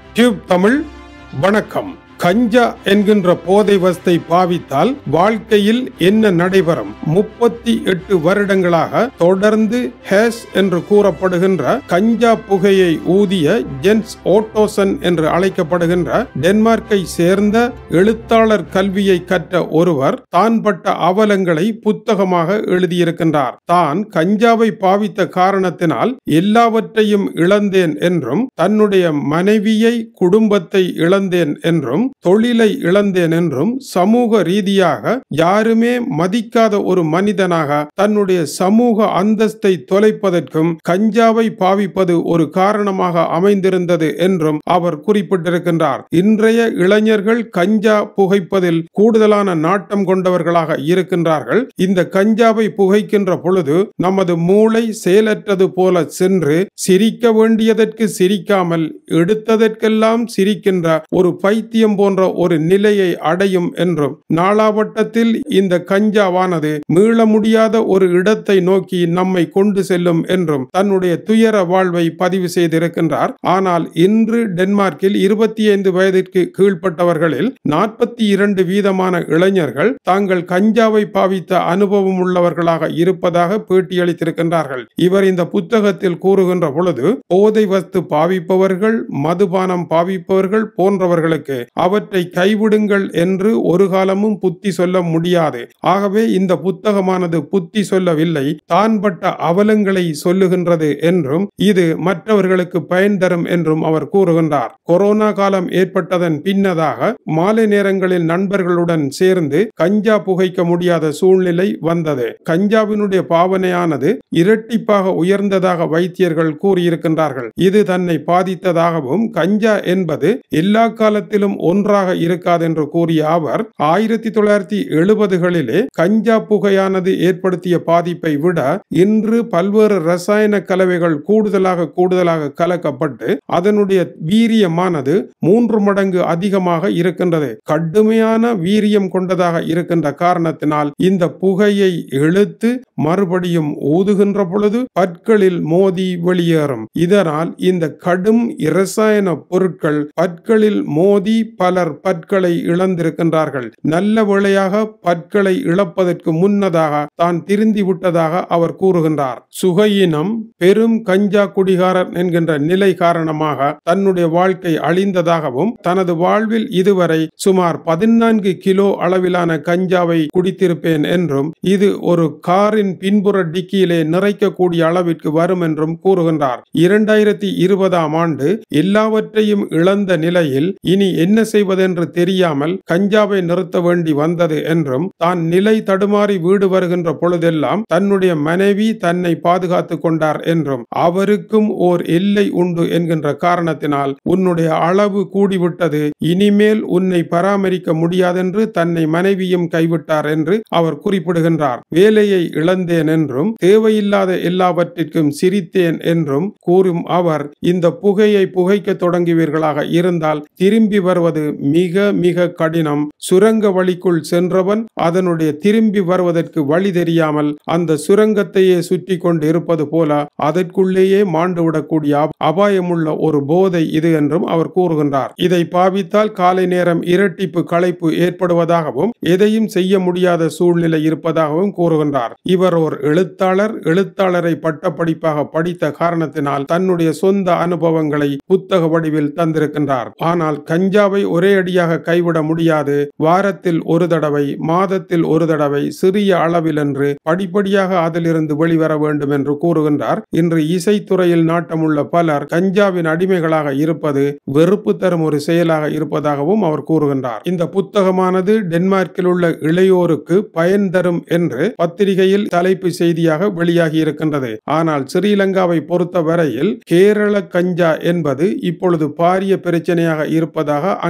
tube Tamil வணக்கம் கஞ்சா என்கின்ற போதை வஸ்தை பாவித்தால் வாழ்க்கையில் என்ன நடைபெறும் முப்பத்தி எட்டு வருடங்களாக தொடர்ந்து ஹேஸ் என்று கூறப்படுகின்ற கஞ்சா புகையை ஊதிய ஜென்ஸ் ஓட்டோசன் என்று அழைக்கப்படுகின்ற டென்மார்க்கை சேர்ந்த எழுத்தாளர் கல்வியை கற்ற ஒருவர் தான் பட்ட அவலங்களை புத்தகமாக எழுதியிருக்கின்றார் தான் கஞ்சாவை பாவித்த காரணத்தினால் எல்லாவற்றையும் இழந்தேன் என்றும் தன்னுடைய மனைவியை குடும்பத்தை இழந்தேன் என்றும் தொழிலை இழந்தேன் என்றும் சமூக ரீதியாக யாருமே மதிக்காத ஒரு மனிதனாக தன்னுடைய சமூக அந்தஸ்தை தொலைப்பதற்கும் கஞ்சாவை பாவிப்பது ஒரு காரணமாக அமைந்திருந்தது என்றும் அவர் குறிப்பிட்டிருக்கின்றார் இன்றைய இளைஞர்கள் கஞ்சா புகைப்பதில் கூடுதலான நாட்டம் கொண்டவர்களாக இருக்கின்றார்கள் இந்த கஞ்சாவை புகைக்கின்ற பொழுது நமது மூளை செயலற்றது போல சென்று சிரிக்க வேண்டியதற்கு சிரிக்காமல் எடுத்ததற்கெல்லாம் சிரிக்கின்ற ஒரு பைத்தியம் போன்ற ஒரு நிலையை அடையும் என்றும் நாளாவட்டத்தில் இந்த கஞ்சாவானது மீள முடியாத ஒரு இடத்தை நோக்கி நம்மை கொண்டு செல்லும் என்றும் தன்னுடைய துயர வாழ்வை பதிவு செய்திருக்கின்றார் ஆனால் இன்று டென்மார்க்கில் இருபத்தி ஐந்து வயதிற்கு கீழ்ப்பட்டவர்களில் நாற்பத்தி இரண்டு வீதமான இளைஞர்கள் தாங்கள் கஞ்சாவை பாவித்த அனுபவம் உள்ளவர்களாக இருப்பதாக பேட்டியளித்திருக்கின்றார்கள் இவர் இந்த புத்தகத்தில் கூறுகின்ற பொழுது போதை வஸ்து பாவிப்பவர்கள் மதுபானம் பாவிப்பவர்கள் போன்றவர்களுக்கு அவற்றை கைவிடுங்கள் என்று ஒரு காலமும் புத்தி சொல்ல முடியாது ஆகவே இந்த புத்தகமானது புத்தி சொல்லவில்லை தான் பட்ட அவலங்களை சொல்லுகின்றது என்றும் இது மற்றவர்களுக்கு பயன் தரும் என்றும் அவர் கூறுகின்றார் கொரோனா காலம் ஏற்பட்டதன் பின்னதாக மாலை நேரங்களில் நண்பர்களுடன் சேர்ந்து கஞ்சா புகைக்க முடியாத சூழ்நிலை வந்தது கஞ்சாவினுடைய பாவனையானது இரட்டிப்பாக உயர்ந்ததாக வைத்தியர்கள் கூறியிருக்கின்றார்கள் இது தன்னை பாதித்ததாகவும் கஞ்சா என்பது எல்லா காலத்திலும் ஒன்றாக இருக்காது என்று கூறிய அவர் ஆயிரத்தி தொள்ளாயிரத்தி எழுபதுகளிலே கஞ்சா புகையானது ஏற்படுத்திய பாதிப்பை விட இன்று பல்வேறு ரசாயன கலவைகள் கூடுதலாக கூடுதலாக கலக்கப்பட்டு அதனுடைய வீரியமானது மூன்று மடங்கு அதிகமாக இருக்கின்றது கடுமையான வீரியம் கொண்டதாக இருக்கின்ற காரணத்தினால் இந்த புகையை இழுத்து மறுபடியும் ஊதுகின்ற பொழுது பற்களில் மோதி வெளியேறும் இதனால் இந்த கடும் இரசாயன பொருட்கள் பற்களில் மோதி பலர் பற்களை இழந்திருக்கின்றார்கள் நல்ல வேளையாக பற்களை இழப்பதற்கு முன்னதாக தான் திருந்தி விட்டதாக அவர் கூறுகின்றார் சுகையினம் பெரும் கஞ்சா குடிகாரர் என்கின்ற நிலை காரணமாக தன்னுடைய வாழ்க்கை அழிந்ததாகவும் தனது வாழ்வில் இதுவரை சுமார் பதினான்கு கிலோ அளவிலான கஞ்சாவை குடித்திருப்பேன் என்றும் இது ஒரு காரின் பின்புற டிக்கியிலே நிறைக்கக்கூடிய அளவிற்கு வரும் என்றும் கூறுகின்றார் இரண்டாயிரத்தி இருபதாம் ஆண்டு எல்லாவற்றையும் இழந்த நிலையில் இனி என்ன செய்வதென்று தெரியாமல் கஞ்சாவை நிறுத்த வேண்டி வந்தது என்றும் தான் நிலை தடுமாறி வீடு வருகின்ற பொழுதெல்லாம் தன்னுடைய மனைவி தன்னை பாதுகாத்துக் கொண்டார் என்றும் அவருக்கும் ஓர் எல்லை உண்டு என்கின்ற காரணத்தினால் உன்னுடைய அளவு கூடிவிட்டது இனிமேல் உன்னை பராமரிக்க முடியாதென்று தன்னை மனைவியும் கைவிட்டார் என்று அவர் குறிப்பிடுகின்றார் வேலையை இழந்தேன் என்றும் தேவையில்லாத எல்லாவற்றிற்கும் சிரித்தேன் என்றும் கூறும் அவர் இந்த புகையை புகைக்க தொடங்குவீர்களாக இருந்தால் திரும்பி வருவது மிக மிக கடினம் சுரங்க வழிக்குள் சென்றவன் அதனுடைய திரும்பி வருவதற்கு வழி தெரியாமல் அந்த சுரங்கத்தையே சுற்றி கொண்டு இருப்பது போல அதற்குள்ளேயே மாண்டுவிடக்கூடிய அப- அபாயமுள்ள ஒரு போதை இது என்றும் அவர் கூறுகின்றார் இதை பாவித்தால் காலை நேரம் இரட்டிப்பு களைப்பு ஏற்படுவதாகவும் எதையும் செய்ய முடியாத சூழ்நிலை இருப்பதாகவும் கூறுகின்றார் இவர் ஒரு எழுத்தாளர் எழுத்தாளரை பட்டப்படிப்பாக படித்த காரணத்தினால் தன்னுடைய சொந்த அனுபவங்களை புத்தக வடிவில் தந்திருக்கின்றார் ஆனால் கஞ்சாவை ஒரே அடியாக கைவிட முடியாது வாரத்தில் ஒரு தடவை மாதத்தில் ஒரு தடவை சிறிய அளவில் என்று படிப்படியாக அதிலிருந்து வெளிவர வேண்டும் என்று கூறுகின்றார் இன்று இசைத்துறையில் நாட்டமுள்ள பலர் கஞ்சாவின் அடிமைகளாக இருப்பது வெறுப்பு தரும் ஒரு செயலாக இருப்பதாகவும் அவர் கூறுகின்றார் இந்த புத்தகமானது டென்மார்க்கில் உள்ள இளையோருக்கு பயன் தரும் என்று பத்திரிகையில் தலைப்பு செய்தியாக வெளியாகி இருக்கின்றது ஆனால் ஸ்ரீலங்காவை பொறுத்த வரையில் கேரள கஞ்சா என்பது இப்பொழுது பாரிய பிரச்சனையாக இருப்பதாக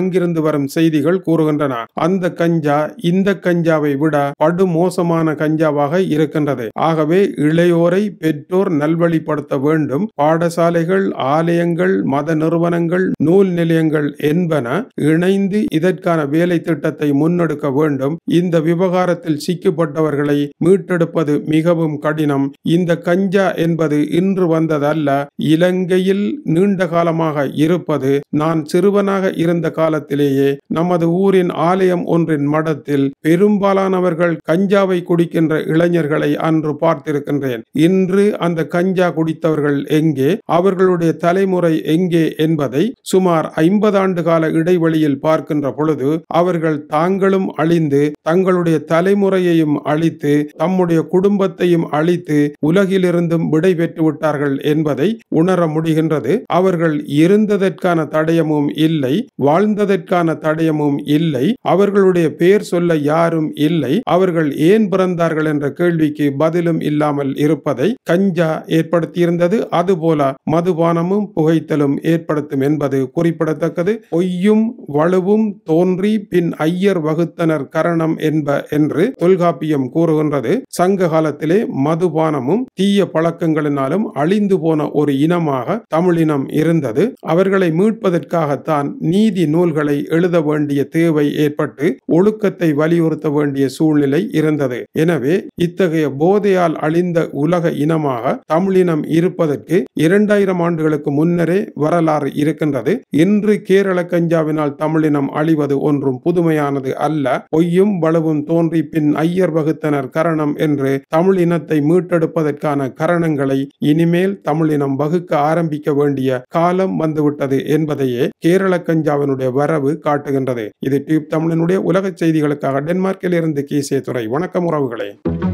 அங்கிருந்து வரும் செய்திகள் கூறுகின்றன அந்த கஞ்சா இந்த கஞ்சாவை விட படுமோசமான கஞ்சாவாக இருக்கின்றது ஆகவே இளையோரை பெற்றோர் நல்வழிப்படுத்த வேண்டும் பாடசாலைகள் ஆலயங்கள் மத நிறுவனங்கள் நூல் நிலையங்கள் என்பன இணைந்து இதற்கான வேலை திட்டத்தை முன்னெடுக்க வேண்டும் இந்த விவகாரத்தில் சிக்கப்பட்டவர்களை மீட்டெடுப்பது மிகவும் கடினம் இந்த கஞ்சா என்பது இன்று வந்ததல்ல இலங்கையில் நீண்ட காலமாக இருப்பது நான் சிறுவனாக இருந்த காலத்திலேயே நமது ஊரின் ஆலயம் ஒன்றின் மடத்தில் பெரும்பாலானவர்கள் கஞ்சாவை குடிக்கின்ற இளைஞர்களை அன்று பார்த்திருக்கின்றேன் இன்று அந்த கஞ்சா குடித்தவர்கள் எங்கே அவர்களுடைய தலைமுறை எங்கே என்பதை சுமார் ஐம்பது ஆண்டு கால இடைவெளியில் பார்க்கின்ற பொழுது அவர்கள் தாங்களும் அழிந்து தங்களுடைய தலைமுறையையும் அழித்து தம்முடைய குடும்பத்தையும் அழித்து உலகிலிருந்தும் விடை பெற்று விட்டார்கள் என்பதை உணர முடிகின்றது அவர்கள் இருந்ததற்கான தடயமும் இல்லை வாழ்ந்ததற்கான தடயமும் இல்லை அவர்களுடைய பெயர் சொல்ல யாரும் இல்லை அவர்கள் ஏன் பிறந்தார்கள் என்ற கேள்விக்கு பதிலும் இல்லாமல் இருப்பதை கஞ்சா ஏற்படுத்தியிருந்தது அதுபோல மதுபானமும் புகைத்தலும் ஏற்படுத்தும் என்பது குறிப்பிடத்தக்கது பொய்யும் வலுவும் தோன்றி பின் ஐயர் வகுத்தனர் கரணம் என்ப என்று தொல்காப்பியம் கூறுகின்றது சங்க காலத்திலே மதுபானமும் தீய பழக்கங்களினாலும் அழிந்து போன ஒரு இனமாக தமிழினம் இருந்தது அவர்களை மீட்பதற்காகத்தான் நீதி நூல்களை எழுத வேண்டிய தேவை ஏற்பட்டு ஒழுக்கத்தை வலியுறுத்த வேண்டிய சூழ்நிலை இருந்தது எனவே இத்தகைய போதையால் அழிந்த உலக இனமாக தமிழினம் இருப்பதற்கு இரண்டாயிரம் ஆண்டுகளுக்கு முன்னரே வரலாறு இருக்கின்றது இன்று கேரள கஞ்சாவினால் தமிழினம் அழிவது ஒன்றும் புதுமையானது அல்ல பொய்யும் வலுவும் தோன்றி பின் ஐயர் வகுத்தனர் கரணம் என்று தமிழ் இனத்தை மீட்டெடுப்பதற்கான கரணங்களை இனிமேல் தமிழினம் வகுக்க ஆரம்பிக்க வேண்டிய காலம் வந்துவிட்டது என்பதையே கேரள கஞ்சாவினுடைய வரவு காட்டுகின்றது இது டியூப் தமிழனுடைய உலக செய்திகளுக்காக டென்மார்க்கில் இருந்து கீசே துறை வணக்கம் உறவுகளே